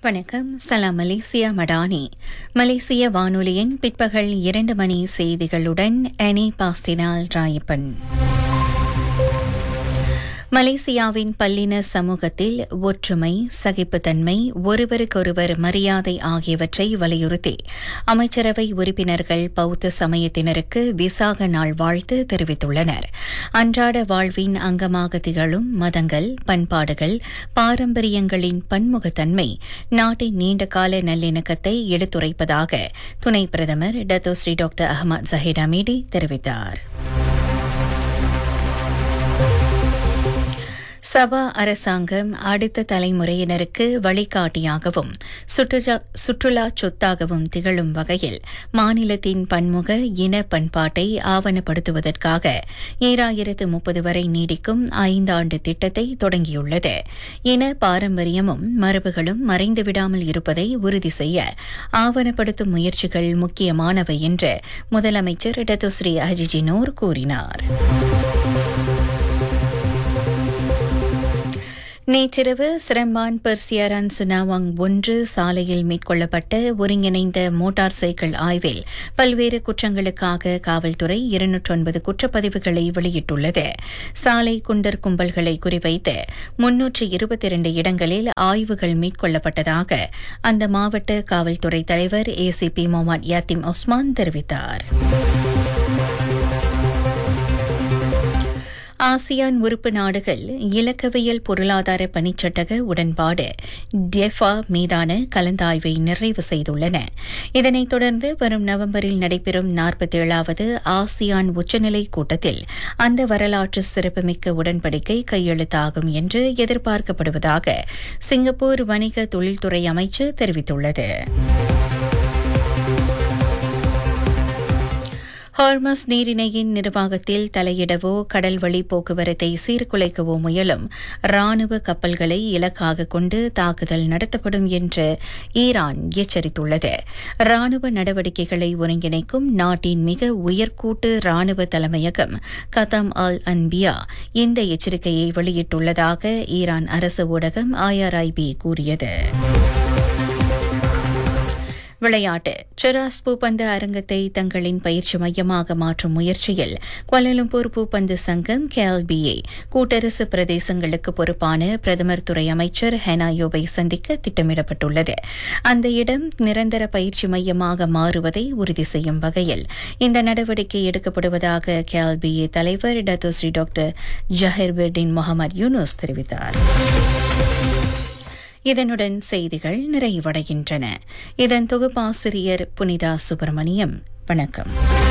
வணக்கம் சலாம் மலேசியா மடானி மலேசிய வானொலியின் பிற்பகல் இரண்டு மணி செய்திகளுடன் அனி பாஸ்டினால் ராயப்பன் மலேசியாவின் பல்லின சமூகத்தில் ஒற்றுமை சகிப்புத்தன்மை ஒருவருக்கொருவர் மரியாதை ஆகியவற்றை வலியுறுத்தி அமைச்சரவை உறுப்பினர்கள் பௌத்த சமயத்தினருக்கு விசாக நாள் வாழ்த்து தெரிவித்துள்ளனர் அன்றாட வாழ்வின் அங்கமாக திகழும் மதங்கள் பண்பாடுகள் பாரம்பரியங்களின் பன்முகத்தன்மை நாட்டின் நீண்டகால நல்லிணக்கத்தை எடுத்துரைப்பதாக துணை பிரதமர் Datuk Seri doctor Ahmad Zahid Hamidi தெரிவித்தார் சபா அரசாங்கம் அடுத்த தலைமுறையினருக்கு வழிகாட்டியாகவும் சுற்றுலா சொத்தாகவும் திகழும் வகையில் மாநிலத்தின் பன்முக இன பண்பாட்டை ஆவணப்படுத்துவதற்காக ஈராயிரத்து முப்பது வரை நீடிக்கும் ஐந்தாண்டு திட்டத்தை தொடங்கியுள்ளது இன பாரம்பரியமும் மரபுகளும் மறைந்துவிடாமல் இருப்பதை உறுதி செய்ய ஆவணப்படுத்தும் முயற்சிகள் முக்கியமானவை என்று முதலமைச்சர் டத்துஸ்ரீ அஜிஜினோர் கூறினார் நேற்றிரவு சிரம்பான் பெர்சியரான் சுனாவாங் ஒன்று சாலையில் மேற்கொள்ளப்பட்ட ஒருங்கிணைந்த மோட்டார் சைக்கிள் ஆய்வில் பல்வேறு குற்றங்களுக்காக காவல்துறை இருநூற்று ஒன்பது குற்றப்பதிவுகளை வெளியிட்டுள்ளது சாலை குண்டர் கும்பல்களை குறிவைத்து முன்னூற்று இருபத்தி இரண்டு இடங்களில் ஆய்வுகள் மேற்கொள்ளப்பட்டதாக அந்த மாவட்ட காவல்துறை தலைவர் ஏசிபி முகமது யாத்திம் ஒஸ்மான் தெரிவித்தார் ஆசியான் உறுப்பு நாடுகள் இலக்கவியல் பொருளாதார பணிச்சட்டக உடன்பாடு டெஃபா மீதான கலந்தாய்வை நிறைவு செய்துள்ளன இதனைத் தொடர்ந்து வரும் நவம்பரில் நடைபெறும் நாற்பத்தேழாவது ஆசியான் உச்சநிலை கூட்டத்தில் அந்த வரலாற்று சிறப்புமிக்க உடன்படிக்கை கையெழுத்தாகும் என்று எதிர்பார்க்கப்படுவதாக சிங்கப்பூர் வணிக தொழில்துறை அமைச்சு தெரிவித்துள்ளது ஹார்மஸ் நீரிணையின் நிர்வாகத்தில் தலையிடவோ கடல்வழி போக்குவரத்தை சீர்குலைக்கவோ முயலும் ராணுவ கப்பல்களை இலக்காக கொண்டு தாக்குதல் நடத்தப்படும் என்று ஈரான் எச்சரித்துள்ளது ராணுவ நடவடிக்கைகளை ஒருங்கிணைக்கும் நாட்டின் மிக உயர்கூட்டு ராணுவ தலைமையகம் கதம் அல் அன்பியா இந்த எச்சரிக்கையை வெளியிட்டுள்ளதாக ஈரான் அரசு ஊடகம் ஐஆர்ஐபி கூறியது விளையாட்டு செராஸ் பூப்பந்து அரங்கத்தை தங்களின் பயிற்சி மையமாக மாற்றும் முயற்சியில் கோலாலம்பூர் பூப்பந்து சங்கம் கேஎல்பிஏ கூட்டரசு பிரதேசங்களுக்கு பொறுப்பான பிரதமர் துறை அமைச்சர் ஹெனாயோவை சந்திக்க திட்டமிடப்பட்டுள்ளது அந்த இடம் நிரந்தர பயிற்சி மையமாக மாறுவதை உறுதி செய்யும் வகையில் இந்த நடவடிக்கை எடுக்கப்படுவதாக கேஎல்பிஏ தலைவர் Datuk Seri doctor Zahir bin Mohamed Yunus தெரிவித்தார் இதனுடன் செய்திகள் நிறைவடைகின்றன இதன் தொகுப்பாசிரியர் புனிதா சுப்பிரமணியம் வணக்கம்